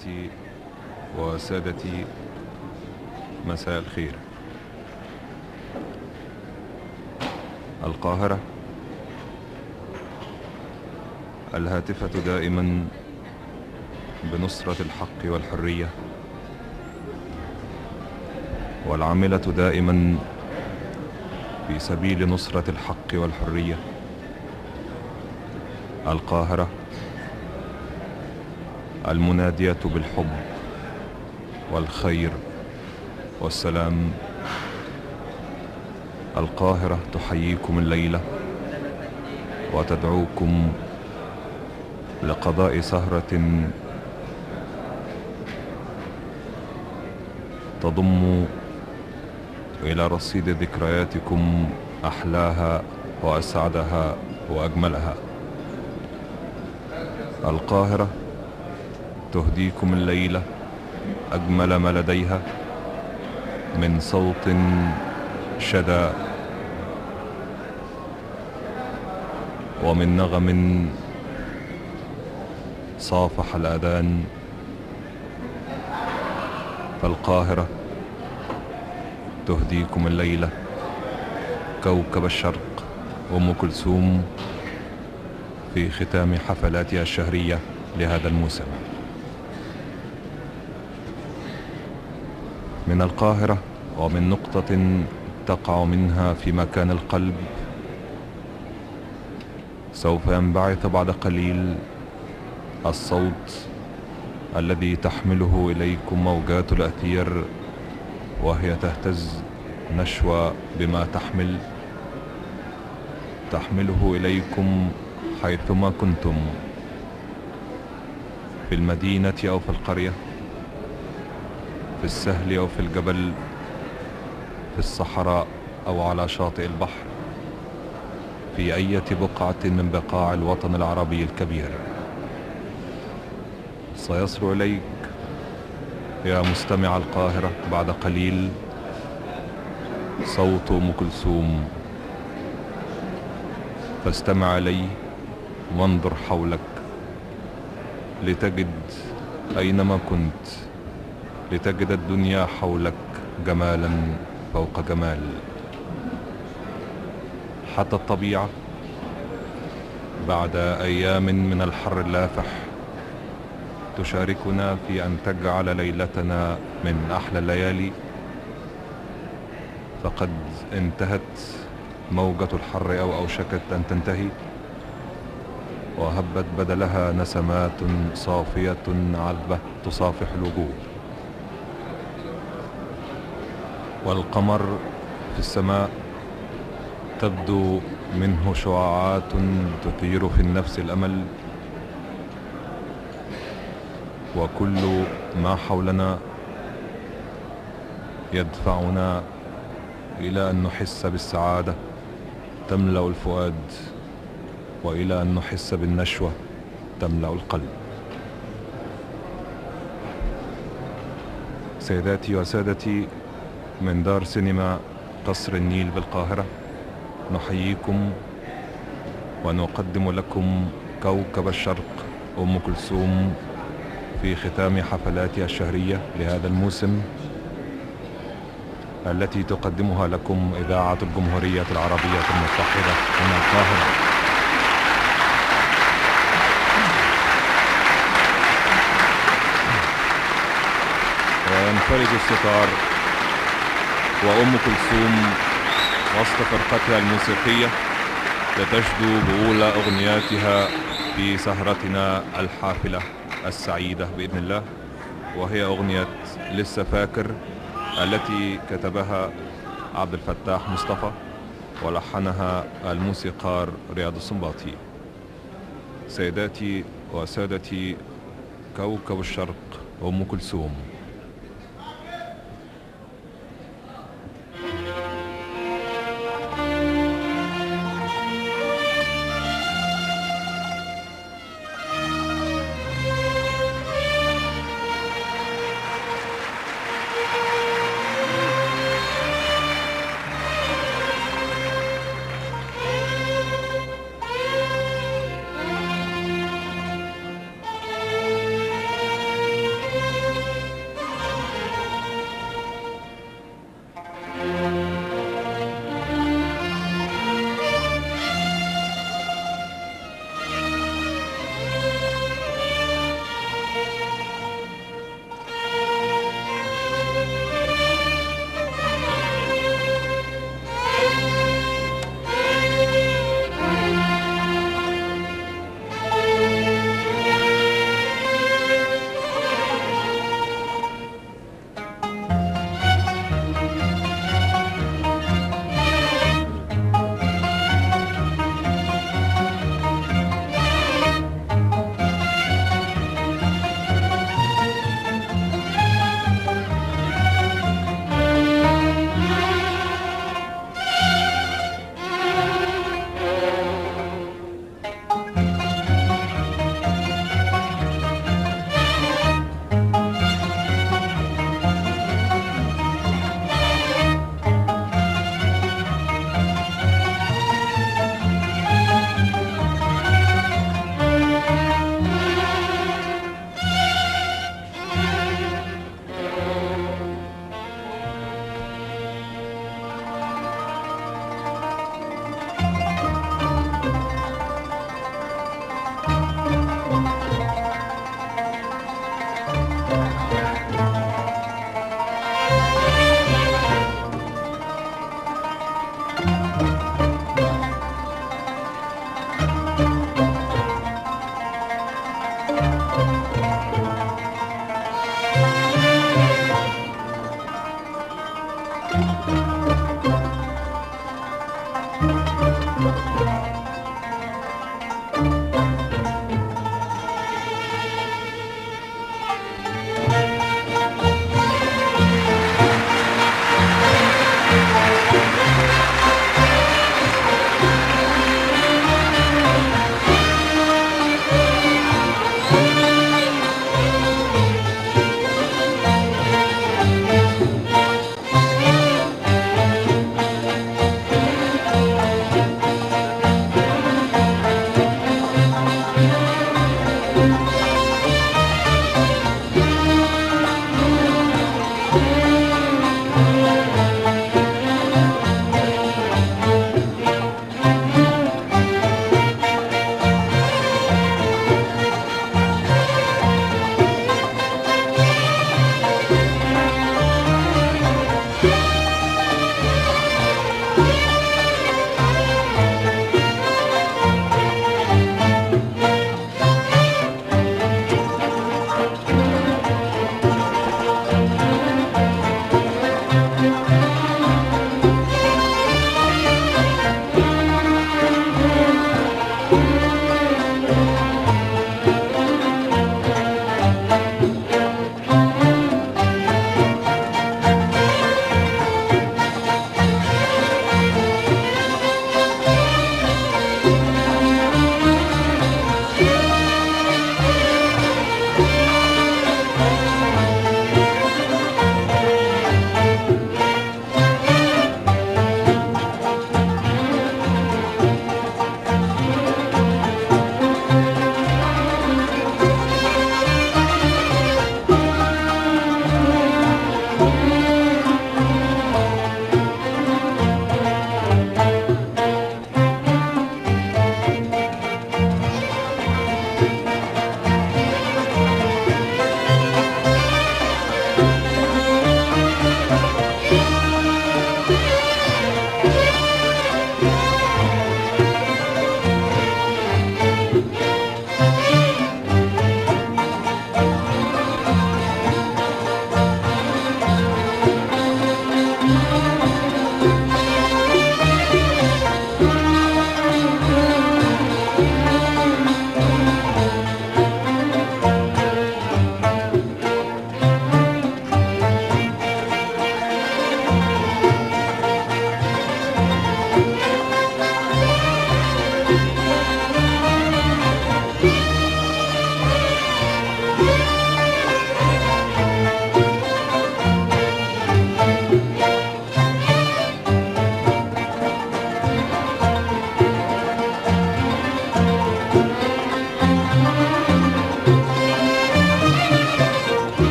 سيداتي وسادتي مساء الخير القاهرة الهاتفة دائما بنصرة الحق والحرية والعاملة دائما في سبيل نصرة الحق والحرية القاهرة المنادية بالحب والخير والسلام القاهرة تحييكم الليلة وتدعوكم لقضاء سهرة تضم إلى رصيد ذكرياتكم أحلاها وأسعدها وأجملها القاهرة تهديكم الليلة أجمل ما لديها من صوت شدى ومن نغم صافح الأذان فالقاهرة تهديكم الليلة كوكب الشرق أم كلثوم في ختام حفلاتها الشهرية لهذا الموسم من القاهرة ومن نقطة تقع منها في مكان القلب سوف ينبعث بعد قليل الصوت الذي تحمله إليكم موجات الأثير وهي تهتز نشوى بما تحمل تحمله إليكم حيثما كنتم في المدينة أو في القرية في السهل أو في الجبل في الصحراء أو على شاطئ البحر في أية بقعة من بقاع الوطن العربي الكبير سيصل إليك يا مستمع القاهرة بعد قليل صوت أم كلثوم فاستمع لي وانظر حولك لتجد أينما كنت لتجد الدنيا حولك جمالا فوق جمال حتى الطبيعة بعد أيام من الحر اللافح تشاركنا في أن تجعل ليلتنا من أحلى الليالي فقد انتهت موجة الحر أو أوشكت أن تنتهي وهبت بدلها نسمات صافية عذبة تصافح الوجوه والقمر في السماء تبدو منه شعاعات تثير في النفس الأمل وكل ما حولنا يدفعنا إلى أن نحس بالسعادة تملأ الفؤاد وإلى أن نحس بالنشوة تملأ القلب سيداتي وسادتي من دار سينما قصر النيل بالقاهرة نحييكم ونقدم لكم كوكب الشرق أم كلثوم في ختام حفلاتها الشهرية لهذا الموسم التي تقدمها لكم إذاعة الجمهورية العربية المتحدة من القاهرة وينفرج الستار وأم كلثوم وسط فرقتها الموسيقية لتشدو بأولى أغنياتها في سهرتنا الحافلة السعيدة بإذن الله وهي أغنية لسه فاكر التي كتبها عبد الفتاح مصطفى ولحنها الموسيقار رياض السنباطي سيداتي وسادتي كوكب الشرق أم كلثوم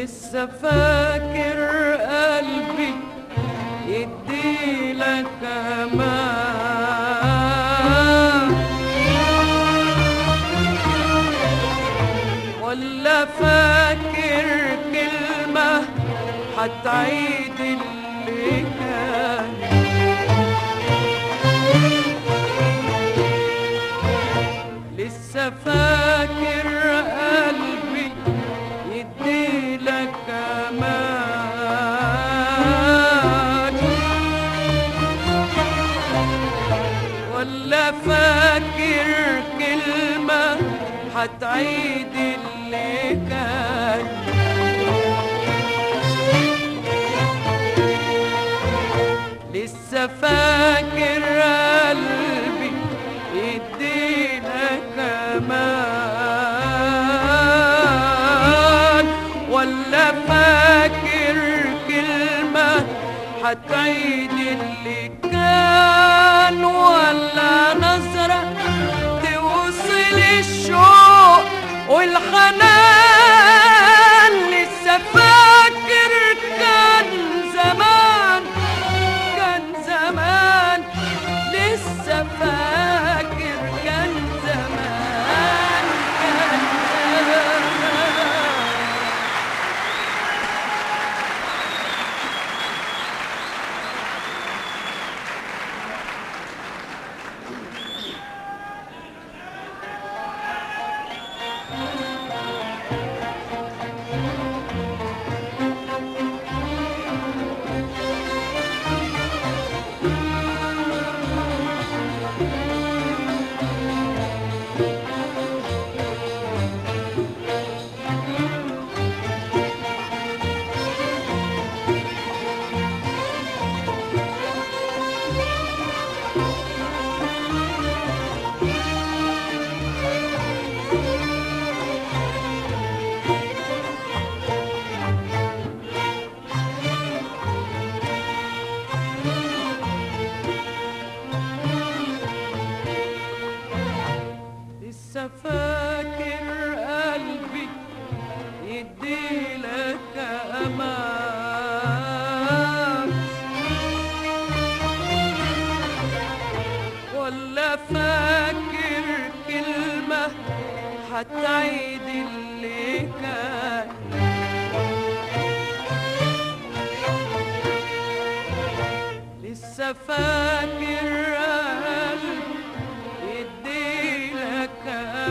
لسه فاكر قلبي يديلك امان ولا فاكر كلمة هتعيد اللي كان لسه فاكر قلبي يديلك امان ولا فاكر كلمة هتعيد اللي كان لسه فاكر قلبي يديلك امان ولا فاكر كلمة هتعيد اللي كان ولا نظرة توصل الشوق والحنان لسه فاكر كان زمان كان زمان لسه فاكر كان زمان كان زمان لسه فاكر قلبي يديلك امان ولا فاكر كلمة هتعيد اللي كان لسه فاكر قلبي يديلك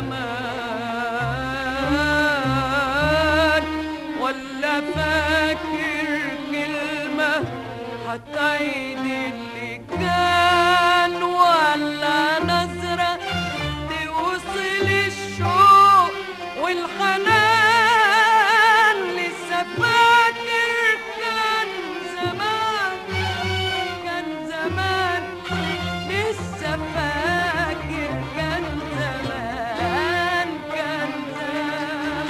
امان ولا فاكر كلمة هتعيد اللي كان ولا نظرة توصل الشوق والحنان لسه فاكر كان زمان كان زمان لسه فاكر كان زمان كان زمان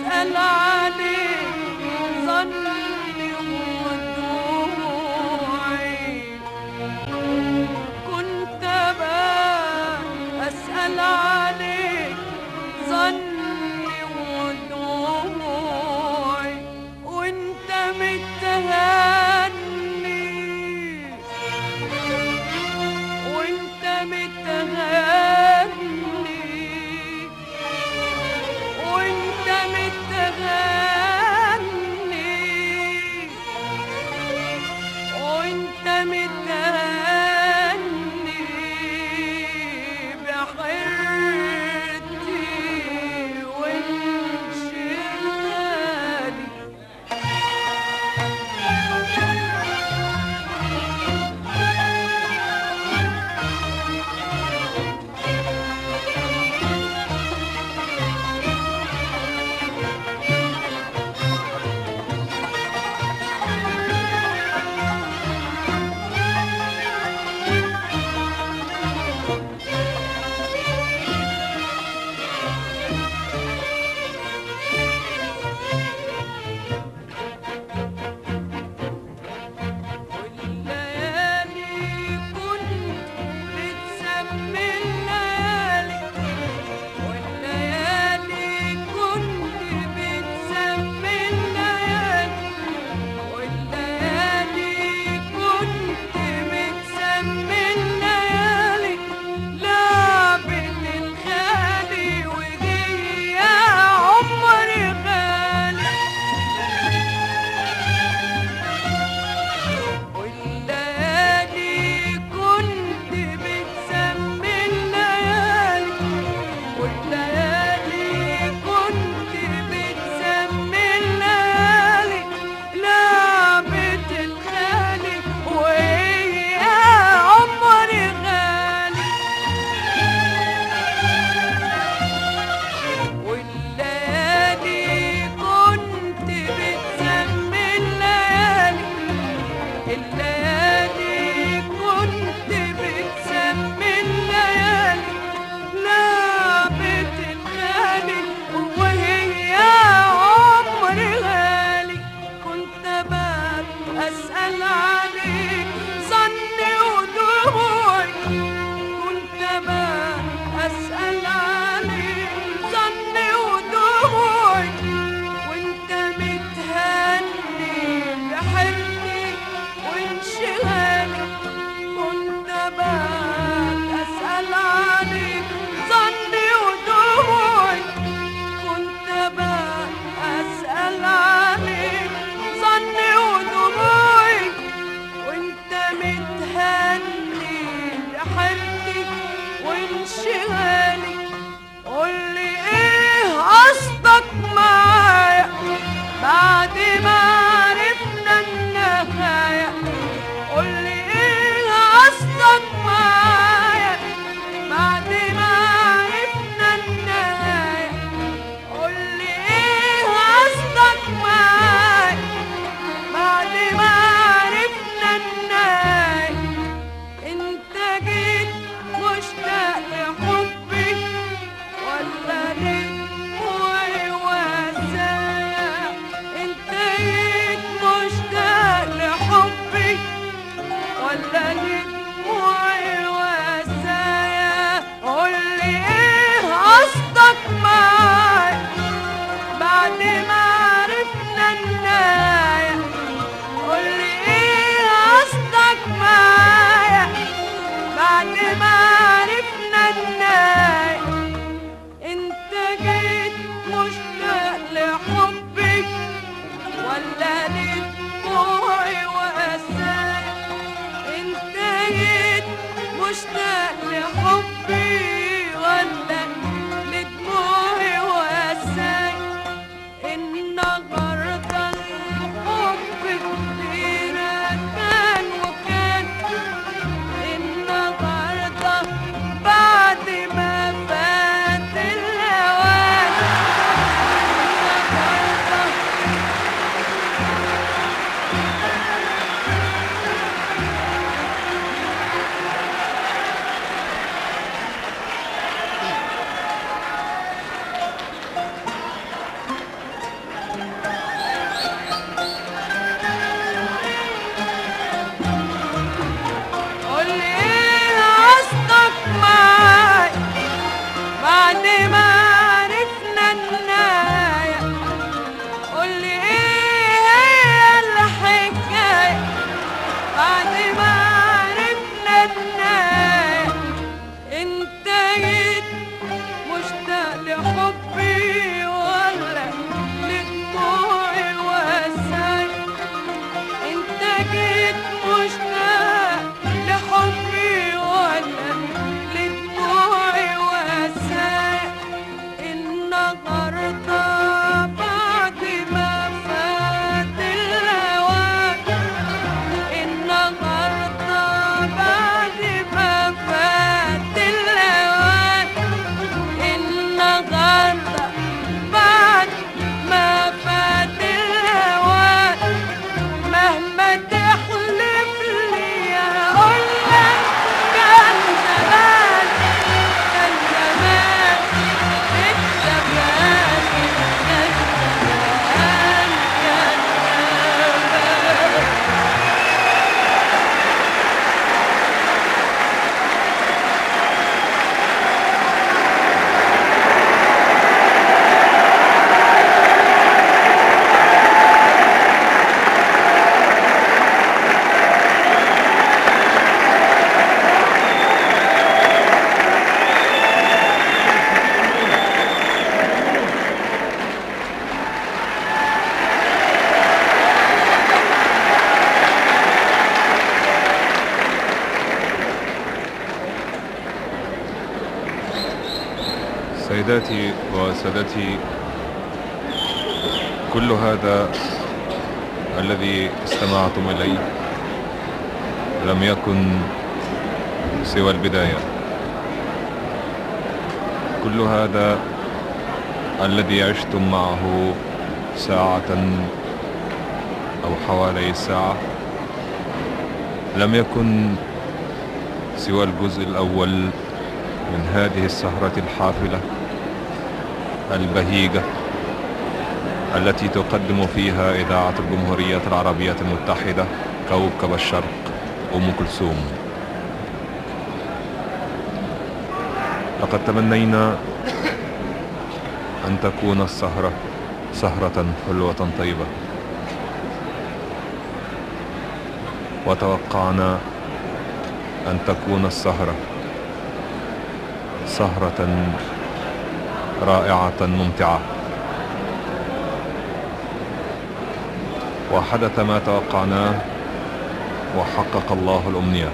أسأل عليك ظني ودموعي كنت بقى أسأل عليك ظني ودموعي وانت متهني وانت متهني وانت متغني وانت متغني بحيرتي وانشغالي والليالي كنت بتسمي الليالي والليالي كنت بتسمي الليالي والليالي كنت بتسمي الليالي لعبة الغالي وجي يا عمري غالي والليالي كنت بتسمي الليالي والليالي كنت بتسمي الليالي لعبة الغالي وهي عمري غالي والليالي كنت بتسمي الليالي الليالي كنت بتسمي الليالي لعبة الغالي وهي عمري غالي كنت بقى أسأل عليك ظني ودموعي كنت بقى أسأل عليك ظني ودموعي وانت متهني بحرتي وانشغالي كنت بقى أسأل عليك ظني ودموعي كنت بقى أسأل عليك ظني ودموعي وانت متهني بحرتي وانشغالي قولي ايه قصدك معايا بعد ما عرفنا النهاية قولي ايه قصدك معايا بعد ما عرفنا النهاية قولي ايه قصدك معايا بعد ما عرفنا النهاية انت جيت مشتاق لحبي ولا لدموعي وهزايا انت جيت مشتاق لحبي ولا لدموعي وهزايا قولي ايه قصدك معايا بعد ما عرفنا النهاية قولي ايه قصدك معايا بعد ما عرفنا النهاية انت جيت مشتاق لحبي ولا لدموعي وأسايا انت جيت مشتاق لحبي ولا لدموعي وأسايا النهارده الحب كتيرة كان وكان النهارده بعد ما فات الأوان النهارده سادتي وسادتي كل هذا الذي استمعتم إليه لم يكن سوى البداية كل هذا الذي عشتم معه ساعة أو حوالي ساعة لم يكن سوى الجزء الأول من هذه السهرة الحافلة البهيجة التي تقدم فيها إذاعة الجمهورية العربية المتحدة كوكب الشرق أم كلثوم لقد تمنينا أن تكون السهرة سهرة حلوة طيبة وتوقعنا أن تكون السهرة سهرة رائعة ممتعة وحدث ما توقعناه وحقق الله الأمنية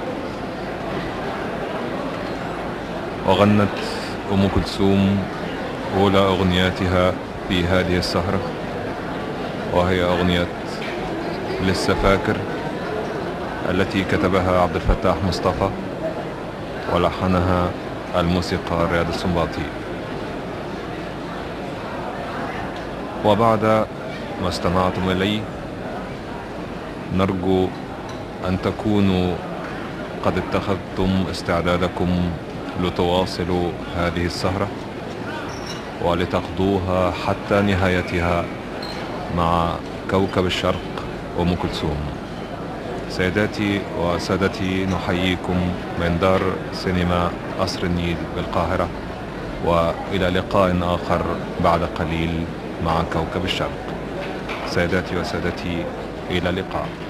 وغنت أم كلثوم أولى أغنياتها في هذه السهرة وهي أغنية لسه فاكر التي كتبها عبد الفتاح مصطفى ولحنها الموسيقار رياض السنباطي وبعد ما استمعتم إليه نرجو أن تكونوا قد اتخذتم استعدادكم لتواصلوا هذه السهرة ولتقضوها حتى نهايتها مع كوكب الشرق أم كلثوم سيداتي وسادتي نحييكم من دار سينما قصر النيل بالقاهرة وإلى لقاء آخر بعد قليل مع كوكب الشرق سيداتي وسادتي إلى اللقاء